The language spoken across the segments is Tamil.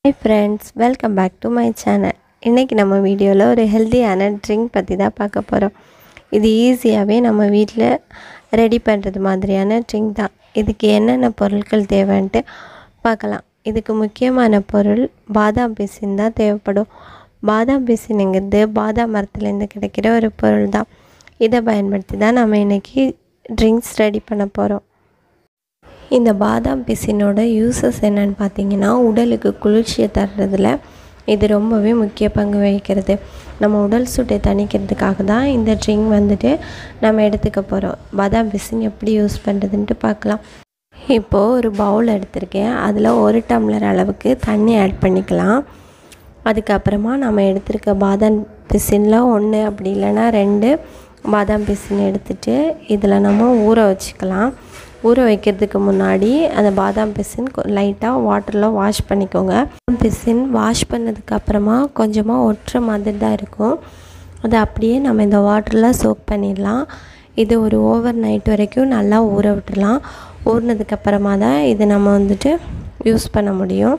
hi friends welcome back to my channel இன்றைக்கி நம்ம வீடியோவில் ஒரு ஹெல்த்தியான ட்ரிங்க் பற்றி தான் பார்க்க போகிறோம் இது ஈஸியாகவே நம்ம வீட்டில் ரெடி பண்ணுறது மாதிரியான ட்ரிங்க் தான் இதுக்கு என்னென்ன பொருட்கள் தேவைன்ட்டு பார்க்கலாம் இதுக்கு முக்கியமான பொருள் பாதாம் பிசின் தான் தேவைப்படும் பாதாம் பிசினுங்கிறது பாதாம் மரத்துலேருந்து கிடைக்கிற ஒரு பொருள் தான் இதை பயன்படுத்தி தான் நம்ம இன்றைக்கி ட்ரிங்க்ஸ் ரெடி பண்ண போகிறோம் இந்த பாதாம் பிசினோட யூசஸ் என்னன்னு பார்த்தீங்கன்னா உடலுக்கு குளிர்ச்சியை தர்றதுல இது ரொம்பவே முக்கிய பங்கு வகிக்கிறது நம்ம உடல் சூட்டை தணிக்கிறதுக்காக தான் இந்த ட்ரிங்க் வந்துட்டு நம்ம எடுத்துக்க போகிறோம் பாதாம் பிசின் எப்படி யூஸ் பண்ணுறதுன்ட்டு பார்க்கலாம் இப்போது ஒரு பவுல் எடுத்திருக்கேன் அதில் ஒரு டம்ளர் அளவுக்கு தண்ணி ஆட் பண்ணிக்கலாம் அதுக்கப்புறமா நம்ம எடுத்திருக்க பாதாம் பிசினில் ஒன்று அப்படி இல்லைன்னா ரெண்டு பாதாம் பிசின் எடுத்துட்டு இதில் நம்ம ஊற வச்சுக்கலாம் ஊற வைக்கிறதுக்கு முன்னாடி அந்த பாதாம் பிசின் லைட்டாக வாட்டரில் வாஷ் பண்ணிக்கோங்க பிசின் வாஷ் பண்ணதுக்கப்புறமா கொஞ்சமாக ஒட்டுற மாதிரி தான் இருக்கும் அதை அப்படியே நம்ம இந்த வாட்டரில் சோக் பண்ணிடலாம் இது ஒரு ஓவர் நைட் வரைக்கும் நல்லா ஊற விட்டுடலாம் ஊறினதுக்கப்புறமா தான் இது நம்ம வந்துட்டு யூஸ் பண்ண முடியும்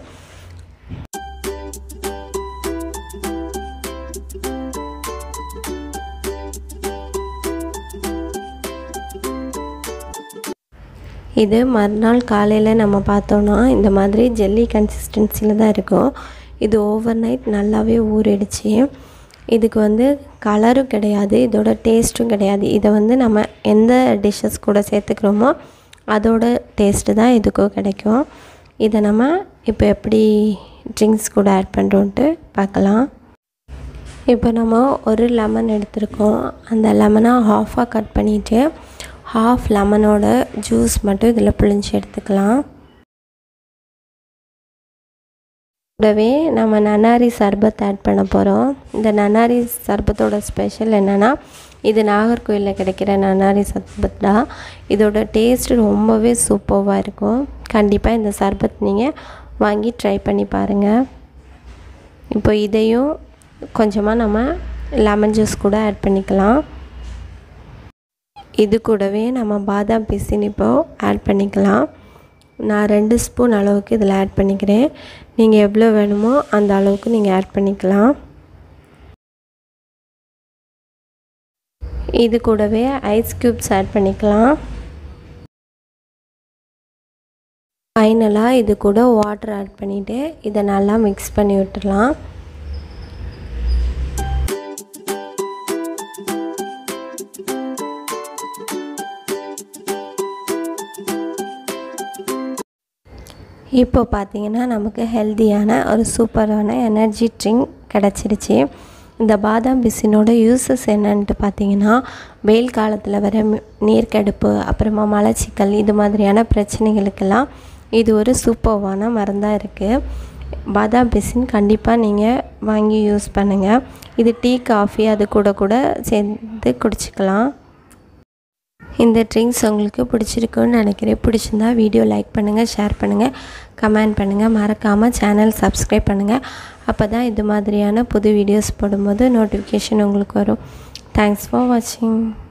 இது மறுநாள் காலையில் நம்ம பார்த்தோன்னா இந்த மாதிரி ஜெல்லி கன்சிஸ்டன்சியில் தான் இருக்கும் இது ஓவர் நைட் நல்லாவே ஊறிடுச்சு இதுக்கு வந்து கலரும் கிடையாது இதோட டேஸ்ட்டும் கிடையாது இதை வந்து நம்ம எந்த டிஷ்ஷஸ் கூட சேர்த்துக்கிறோமோ அதோட டேஸ்ட்டு தான் இதுக்கும் கிடைக்கும் இதை நம்ம இப்போ எப்படி ட்ரிங்க்ஸ் கூட ஆட் பண்ணுறோன்ட்டு பார்க்கலாம் இப்போ நம்ம ஒரு லெமன் எடுத்திருக்கோம் அந்த லெமனை ஹாஃபாக கட் பண்ணிவிட்டு ஹாஃப் லெமனோட ஜூஸ் மட்டும் இதில் பிழிஞ்சு எடுத்துக்கலாம் கூடவே நம்ம நன்னாரி சர்பத் ஆட் பண்ண போகிறோம் இந்த நன்னாரி சர்பத்தோட ஸ்பெஷல் என்னென்னா இது நாகர்கோயிலில் கிடைக்கிற நன்னாரி சர்பத் தான் இதோட டேஸ்ட் ரொம்பவே சூப்பராக இருக்கும் கண்டிப்பாக இந்த சர்பத் நீங்கள் வாங்கி ட்ரை பண்ணி பாருங்கள் இப்போ இதையும் கொஞ்சமாக நம்ம லெமன் ஜூஸ் கூட ஆட் பண்ணிக்கலாம் இது கூடவே நம்ம பாதாம் பிசின் இப்போ ஆட் பண்ணிக்கலாம் நான் ரெண்டு ஸ்பூன் அளவுக்கு இதில் ஆட் பண்ணிக்கிறேன் நீங்கள் எவ்வளோ வேணுமோ அந்த அளவுக்கு நீங்கள் ஆட் பண்ணிக்கலாம் இது கூடவே ஐஸ் க்யூப்ஸ் ஆட் பண்ணிக்கலாம் ஃபைனலாக இது கூட வாட்டர் ஆட் பண்ணிவிட்டு இதை நல்லா மிக்ஸ் பண்ணி விட்டுடலாம் இப்போ பார்த்தீங்கன்னா நமக்கு ஹெல்த்தியான ஒரு சூப்பரான எனர்ஜி ட்ரிங்க் கிடச்சிருச்சு இந்த பாதாம் பிசினோட யூசஸ் என்னன்ட்டு பார்த்தீங்கன்னா வெயில் காலத்தில் வர நீர்க்கடுப்பு அப்புறமா மலச்சிக்கல் இது மாதிரியான பிரச்சனைகளுக்கெல்லாம் இது ஒரு சூப்பர்வான மருந்தாக இருக்குது பாதாம் பிசின் கண்டிப்பாக நீங்கள் வாங்கி யூஸ் பண்ணுங்கள் இது டீ காஃபி அது கூட கூட சேர்ந்து குடிச்சிக்கலாம் இந்த ட்ரிங்க்ஸ் உங்களுக்கு பிடிச்சிருக்குன்னு நினைக்கிறேன் பிடிச்சிருந்தா வீடியோ லைக் பண்ணுங்கள் ஷேர் பண்ணுங்கள் கமெண்ட் பண்ணுங்கள் மறக்காமல் சேனல் சப்ஸ்கிரைப் பண்ணுங்கள் அப்போ தான் இது மாதிரியான புது வீடியோஸ் போடும்போது நோட்டிஃபிகேஷன் உங்களுக்கு வரும் தேங்க்ஸ் ஃபார் வாட்சிங்